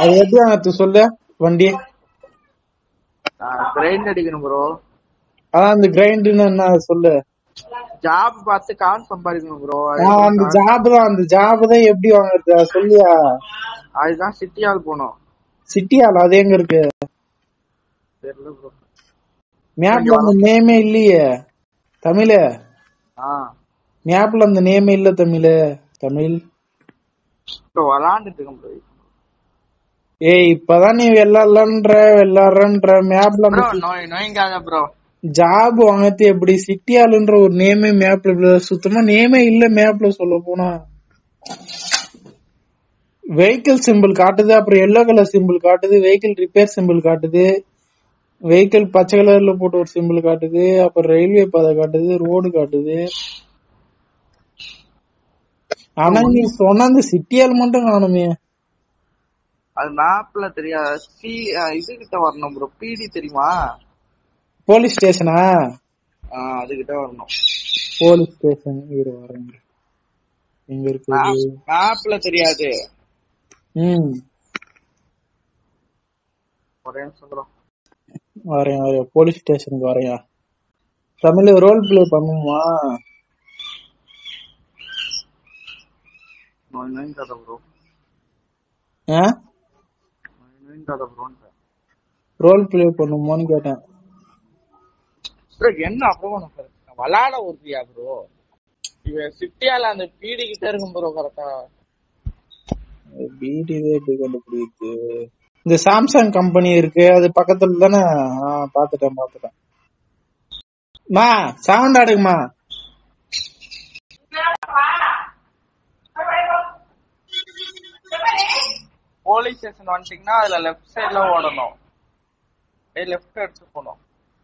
அது எப்படி வாங்கறது சொல்லு வண்டி கிரைண்ட் அடிக்கணும் ப்ரோ அதான் அந்த கிரைண்டுன்னு என்ன சொல்லு ஜாப் பார்த்து காசு சம்பாதிக்கணும் ப்ரோ ஆ, அந்த ஜாப் தான் அந்த ஜாப் தான் எப்படி வாங்குறது அது சொல்லியா அதுதான் சிட்டி ஆள் போனோம் சிட்டியால அது எங்க இருக்கு தெரியல ப்ரோ மேப்ல அந்த நேமே இல்லையே தமிழ ஆ மேப்ல அந்த நேமே இல்ல தமிழ தமிழ் ப்ரோ விளாண்டுட்டு இருக்கேன் ப்ரோ ஏய் இப்பதான் நீ வெள்ளாடலன்ற வெள்ளாடுறன்ற மேப்ல ப்ரோ நோய் நோய்ங்காத ப்ரோ ஜாப் வாங்கறது எப்படி சிட்டியாலுன்ற ஒரு நேமே மேப்ல இல்ல. சுத்தமா நேமே இல்ல மேப்ல சொல்ல போனா வெஹிக்கிள் சிம்பிள் காட்டுது அப்புறம் எல்லோ கலர் சிம்பிள் காட்டுது வெஹிக்கிள் ரிப்பேர் சிம்பிள் காட்டுது வெஹிக்கிள் பச்சை கலர்ல போட்டு ஒரு சிம்பிள் காட்டுது அப்புறம் ரயில்வே பாதை காட்டுது ரோடு காட்டுது ஆனா நீ சொன்ன அந்த சிட்டியால் மட்டும் காணுமே அது மேப்ல தெரியாது சி இது கிட்ட வரணும் ப்ரோ பிடி தெரியுமா போலீஸ் ஸ்டேஷனா ஆ, அதுகிட்ட வரணும் போலீஸ் ஸ்டேஷன் இரு வரேன் எங்க இருக்கு மேப்ல தெரியாது ம் ஒரே சொல்றோம் வரேன் வரேன் போலீஸ் ஸ்டேஷனுக்கு வரையா தமிழ் ரோல் ப்ளே பண்ணுமா நோய் நோய்ங்காத ப்ரோ ஆ நோய் நோய்ங்காத ப்ரோன்ற ரோல் ப்ளே பண்ணுமான்னு கேட்டேன் ப்ரோ என்ன அப்புறம் விளாட உறுதியா ப்ரோ இவன் சிட்டியால அந்த பீடி கிட்ட இருக்கும் ப்ரோ கரெக்டா பிடி எப்படி கண்டுபிடிக்குது இந்த சாம்சங் கம்பெனி இருக்கு அது பக்கத்துல தானே ஆ, பாத்துட்டேன் பாத்துட்டேன் மா சவுண்ட் ஆடுங்கம்மா போலீஸ் ஸ்டேஷன் வந்துட்டீங்கன்னா அதுல லெஃப்ட் சைடுல ஓடணும் ஏய் லெஃப்ட் எடுத்து போகணும்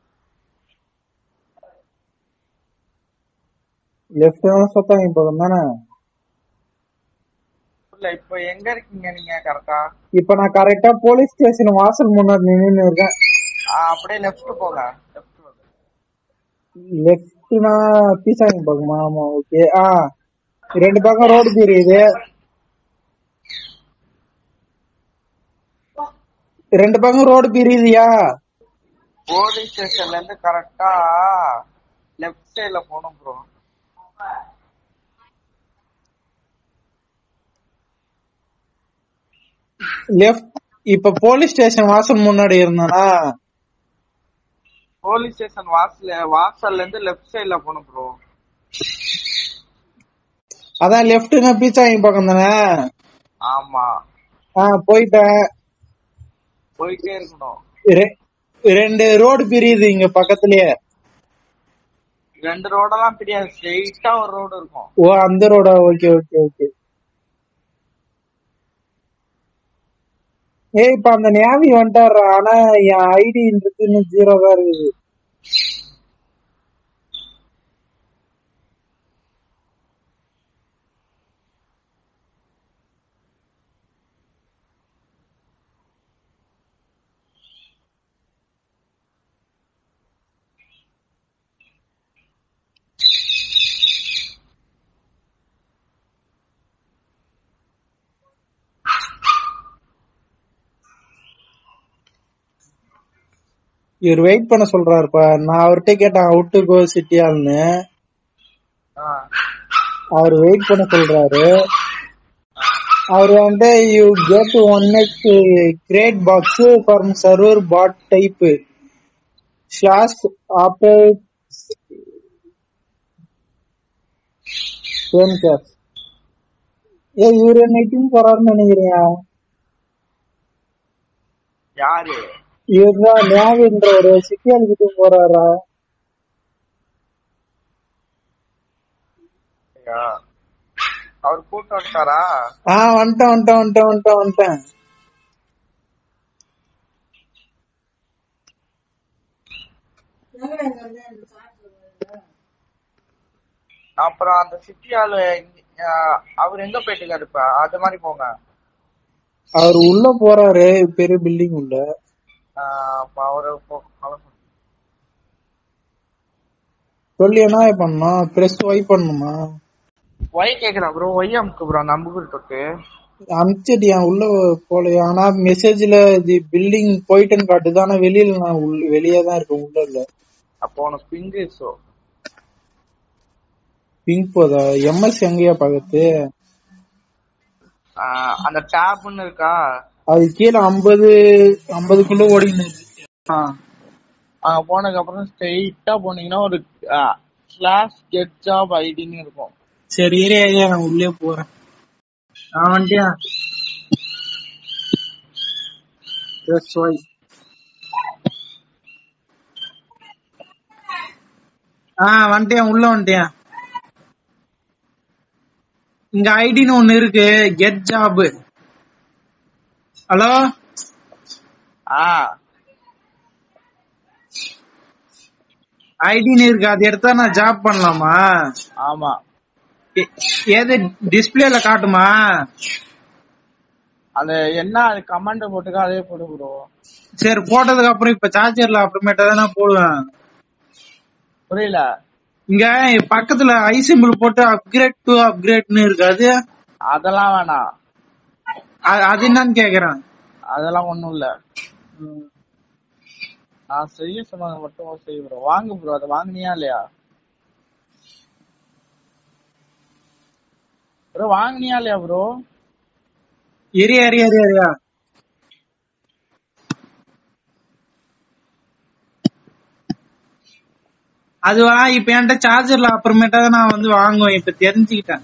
லெஃப்ட் சொத்தாங்க பக்கம் தானே இல்ல இப்போ எங்க இருக்கீங்க நீங்க கரெக்டா இப்ப நான் கரெக்டா போலீஸ் ஸ்டேஷன் வாசல் முன்னாடி நின்னு இருக்கேன் அப்படியே லெஃப்ட் போங்க லெஃப்ட் போங்க லெஃப்ட்னா பீசாங்க பக்கமா ஆமா ஓகே ஆ ரெண்டு பக்கம் ரோடு தெரியுது ரெண்டு பக்கம் ரோடு பிரியுதியா போலீஸ் ஸ்டேஷன்ல இருந்து கரெக்டா லெஃப்ட் சைடுல போகணும் ப்ரோ லெஃப்ட் இப்ப போலீஸ் ஸ்டேஷன் வாசல் முன்னாடி இருந்தானா போலீஸ் ஸ்டேஷன் வாசல்ல வாசல்ல இருந்து லெஃப்ட் சைடுல போகணும் ப்ரோ அதான் லெஃப்ட்னா பீச்சாங்க பக்கம் தானே ஆமா ஆ போயிட்டேன் போயிட்டே இருக்கணும் ரெ- ரெண்டு ரோடு பிரியுது இங்க பக்கத்துலயே ரெண்டு ரோடெல்லாம் பிரியாது ஸ்ட்ரெயிட்டா ஒரு ரோடு இருக்கும் ஓ அந்த ரோடா ஓகே ஓகே ஓகே ஏய் இப்ப அந்த ஞாபி வந்துட்டாரு ஆனா என் ஐடின்றது இன்னும் ஜீரோ தான் இருக்குது இவர் வெயிட் பண்ண சொல்றாருப்பா நான் அவர்கிட்ட கேட்டேன் அவுட் டு கோ சிட்டியால்னு ஆ. அவர் வெயிட் பண்ண சொல்றாரு அவர் வந்து you get one X great box form server bot type slash operate same case ஏ இவரு என்னைக்கும் போறாருன்னு நினைக்கிறேன் யாரு இவர்தான் ஞாபகன்ற ஒரு சிட்டியால் கிட்ட போறாரா ஐயா. அவர் கூட்டு வந்துட்டாரா ஆ வந்துட்டேன் வந்துட்டேன் வந்துட்டேன் வந்துட்டேன் வந்துட்டேன் அப்புறம் அந்த சிட்டி ஆளு அவர் எங்க போயிட்டு இப்ப அது மாதிரி போங்க அவர் உள்ள போறாரு பெரிய பில்டிங் உள்ள ஆ, அப்ப அவரு போ- அவரு- சொல்லி என்ன பண்ணணும் பிரஸ் ஒய் பண்ணணுமா ஒய் கேக்குறா ப்ரோ ஒய் அமுக்கு ப்ரோ நம்புகிட்டு இருக்கு அனுப்பிச்சிட்டியா உள்ள போலையா ஆனா மெசேஜ்ல இது பில்டிங் போயிட்டுன்னு காட்டுது ஆனா வெளியில நான் உள்ள வெளியே தான் இருக்கேன் உள்ள இல்ல அப்போ உனக்கு பிங்கு ஸோ பிங்க் போதா எம்எஸ் எங்கயா பாக்கத்து அந்த டேப்னு இருக்கா அது கீழே ஐம்பது ஐம்பதுக்குள்ள ஓடின்னு இருக்கு. ஆ, அங்க போனதுக்கு அப்புறம் ஸ்ட்ரெயிட்டா போனீங்கன்னா ஒரு ஸ்லாஷ் கெட் ஜாப் ஐடின்னு இருக்கும் சரி ஏரியா ஏரியா நான் உள்ளே போறேன் நான் வந்துட்டியா எஸ் ஒய் ஆ வந்துட்டேன் உள்ள வந்துட்டேன் இங்க ஐடின்னு ஒண்ணு இருக்கு கெட் ஜாப் ஹலோ ஆ ஐடின்னு இருக்கு அது எடுத்தா நான் ஜாப் பண்ணலாமா ஆமா எ- ஏது டிஸ்பிளேல காட்டுமா அந்த என்ன அது கமெண்ட் போட்டுக்க அதே போட்டு ப்ரோ சரி போட்டதுக்கு அப்புறம் இப்ப சார்ஜர்ல அப்புறமேட்டா தான் நான் போடுவேன் புரியல இங்க பக்கத்துல ஐ சிம்பிள் போட்டு அப்கிரேட் டு அப்கிரேட்னு இருக்கு அது அதெல்லாம் வேணாம் அ- அது என்னன்னு கேக்குறேன் அதெல்லாம் ஒண்ணும் இல்ல நான் செய்ய சொன்னது மட்டும் செய்ய ப்ரோ வாங்க ப்ரோ அதை வாங்குனியா இல்லையா ப்ரோ வாங்குனியா இல்லையா ப்ரோ எரியா எரியா எரியா எரியா அதுவா இப்ப என்கிட்ட சார்ஜர்ல அப்புறமேட்டா தான் நான் வந்து வாங்குவேன் இப்ப தெரிஞ்சுக்கிட்டேன்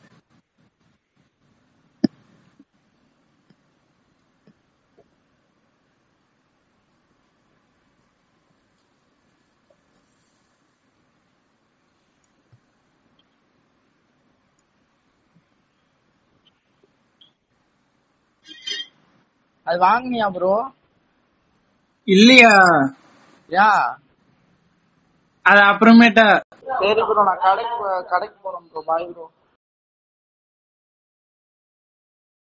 அது வாங்குனியா ப்ரோ இல்லையா யா அது அப்புறமேட்டா சரி ப்ரோ நான் கடைக்கு போ- கடைக்கு போறேன் ப்ரோ பாய் ப்ரோ